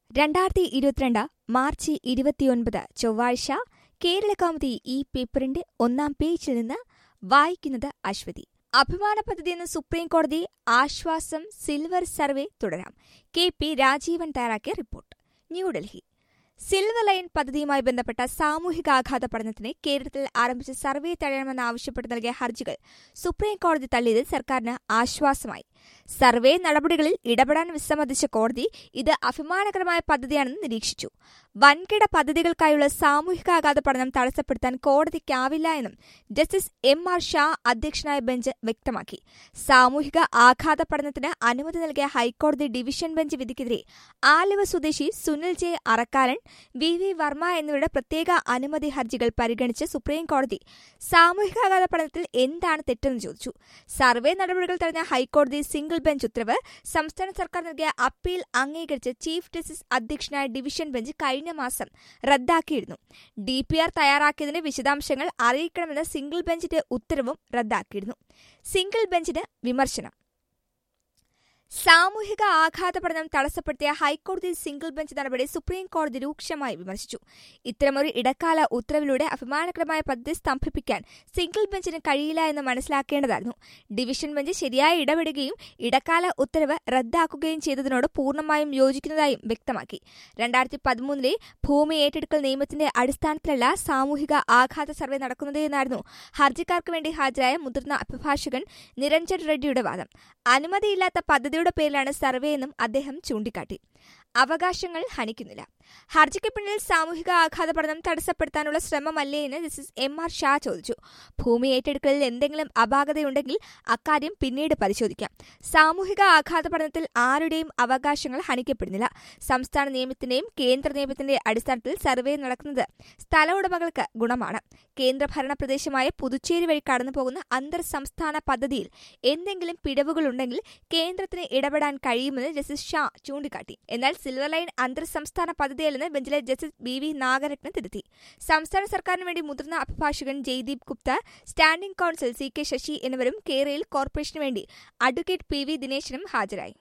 രണ്ടായിരത്തി ഇരുപത്തിരണ്ട് മാർച്ച് ഇരുപത്തിയൊൻപത് ചൊവ്വാഴ്ച കേരള കൗമുദി ഈ പേപ്പറിന്റെ ഒന്നാം പേജിൽ നിന്ന് വായിക്കുന്നത് അശ്വതി അഭിമാന പദ്ധതിയെന്ന് സുപ്രീം കോടതി ആശ്വാസം സിൽവർ സർവേ തുടരാം കെ പി രാജീവൻ തയ്യാറാക്കിയ റിപ്പോർട്ട് ന്യൂഡൽഹി സിൽവർ ലൈൻ പദ്ധതിയുമായി ബന്ധപ്പെട്ട സാമൂഹികാഘാത പഠനത്തിന് കേരളത്തിൽ ആരംഭിച്ച സർവേ തടയണമെന്നാവശ്യപ്പെട്ട് നൽകിയ ഹർജികൾ സുപ്രീം കോടതി തള്ളിയതിൽ സർക്കാരിന് ആശ്വാസമായി സർവേ നടപടികളിൽ ഇടപെടാൻ വിസമ്മതിച്ച കോടതി ഇത് അഭിമാനകരമായ പദ്ധതിയാണെന്ന് നിരീക്ഷിച്ചു വൻകിട പദ്ധതികൾക്കായുള്ള സാമൂഹികാഘാത പഠനം തടസ്സപ്പെടുത്താൻ കോടതിക്കാവില്ല എന്നും ജസ്റ്റിസ് എം ആർ ഷാ അധ്യക്ഷനായ ബെഞ്ച് വ്യക്തമാക്കി സാമൂഹിക ആഘാത പഠനത്തിന് അനുമതി നൽകിയ ഹൈക്കോടതി ഡിവിഷൻ ബെഞ്ച് വിധിക്കെതിരെ ആലുവ സ്വദേശി Sunil J Arakkaran V V Varma എന്നിവരുടെ പ്രത്യേക അനുമതി ഹർജികൾ പരിഗണിച്ച് സുപ്രീം കോടതി സാമൂഹികാഘാത പഠനത്തിൽ എന്താണ് തെറ്റെന്ന് ചോദിച്ചു സർവേ നടപടികൾ തടഞ്ഞ ഹൈക്കോടതി സിംഗിൾ ബെഞ്ച് ഉത്തരവ് സംസ്ഥാന സർക്കാർ നൽകിയ അപ്പീൽ അംഗീകരിച്ച് ചീഫ് ജസ്റ്റിസ് അധ്യക്ഷനായ ഡിവിഷൻ ബെഞ്ച് കഴിഞ്ഞ മാസം റദ്ദാക്കിയിരുന്നു ഡി പി ആർ തയ്യാറാക്കിയതിന്റെ വിശദാംശങ്ങൾ അറിയിക്കണമെന്ന സിംഗിൾ ബെഞ്ചിന്റെ ഉത്തരവും റദ്ദാക്കിയിരുന്നു സിംഗിൾ ബെഞ്ചിന് വിമർശനം സാമൂഹിക ആഘാത പഠനം തടസ്സപ്പെടുത്തിയ ഹൈക്കോടതി സിംഗിൾ ബെഞ്ച് നടപടി സുപ്രീം കോടതി രൂക്ഷമായി വിമർശിച്ചു ഇത്തരമൊരു ഇടക്കാല ഉത്തരവിലൂടെ അഭിമാനകരമായ പദ്ധതി സ്തംഭിപ്പിക്കാൻ സിംഗിൾ ബെഞ്ചിന് കഴിയില്ല എന്ന് മനസ്സിലാക്കേണ്ടതായിരുന്നു ഡിവിഷൻ ബെഞ്ച് ശരിയായി ഇടപെടുകയും ഇടക്കാല ഉത്തരവ് റദ്ദാക്കുകയും ചെയ്തതിനോട് പൂർണ്ണമായും യോജിക്കുന്നതായും വ്യക്തമാക്കി രണ്ടായിരത്തി പതിമൂന്നിലെ ഭൂമി ഏറ്റെടുക്കൽ നിയമത്തിന്റെ അടിസ്ഥാനത്തിലല്ല സാമൂഹിക ആഘാത സർവേ നടക്കുന്നത് എന്നായിരുന്നു ഹർജിക്കാർക്ക് വേണ്ടി ഹാജരായ മുതിർന്ന അഭിഭാഷകൻ നിരഞ്ജൻ റെഡ്ഡിയുടെ വാദം അനുമതിയില്ലാത്ത പദ്ധതിയുടെ പേരിലാണ് സർവേ എന്നും അദ്ദേഹം ചൂണ്ടിക്കാട്ടി അവകാശങ്ങൾ ഹനിക്കുന്നില്ല ഹർജിക്ക് പിന്നിൽ സാമൂഹിക ആഘാത പഠനം തടസ്സപ്പെടുത്താനുള്ള ശ്രമമല്ലേ എന്ന് ജസ്റ്റിസ് എം ആർ ഷാ ചോദിച്ചു ഭൂമി ഏറ്റെടുക്കലിൽ എന്തെങ്കിലും അപാകതയുണ്ടെങ്കിൽ അക്കാര്യം പിന്നീട് പരിശോധിക്കാം സാമൂഹിക ആഘാത പഠനത്തിൽ ആരുടെയും അവകാശങ്ങൾ ഹനിക്കപ്പെടുന്നില്ല സംസ്ഥാന നിയമത്തിന്റെയും കേന്ദ്ര നിയമത്തിന്റെയും അടിസ്ഥാനത്തിൽ സർവേ നടക്കുന്നത് സ്ഥല ഉടമകൾക്ക് ഗുണമാണ് കേന്ദ്രഭരണ പ്രദേശമായ പുതുച്ചേരി വഴി കടന്നുപോകുന്ന അന്തർ സംസ്ഥാന പദ്ധതിയിൽ എന്തെങ്കിലും പിഴവുകളുണ്ടെങ്കിൽ കേന്ദ്രത്തിന് ഇടപെടാൻ കഴിയുമെന്ന് ജസ്റ്റിസ് ഷാ ചൂണ്ടിക്കാട്ടി എന്നാൽ സിൽവർ ലൈൻ അന്തർ സംസ്ഥാന പദ്ധതിയല്ലെന്ന് ബെഞ്ചിലെ ജസ്റ്റിസ് ബി വി നാഗരത്ന തിരുത്തി സംസ്ഥാന സർക്കാരിന് വേണ്ടി മുതിർന്ന അഭിഭാഷകൻ Jaideep Gupta standing counsel C K Sasi എന്നിവരും കേരളയിൽ കോർപ്പറേഷന് വേണ്ടി അഡ്വക്കേറ്റ് പി വി ദിനേശനും ഹാജരായി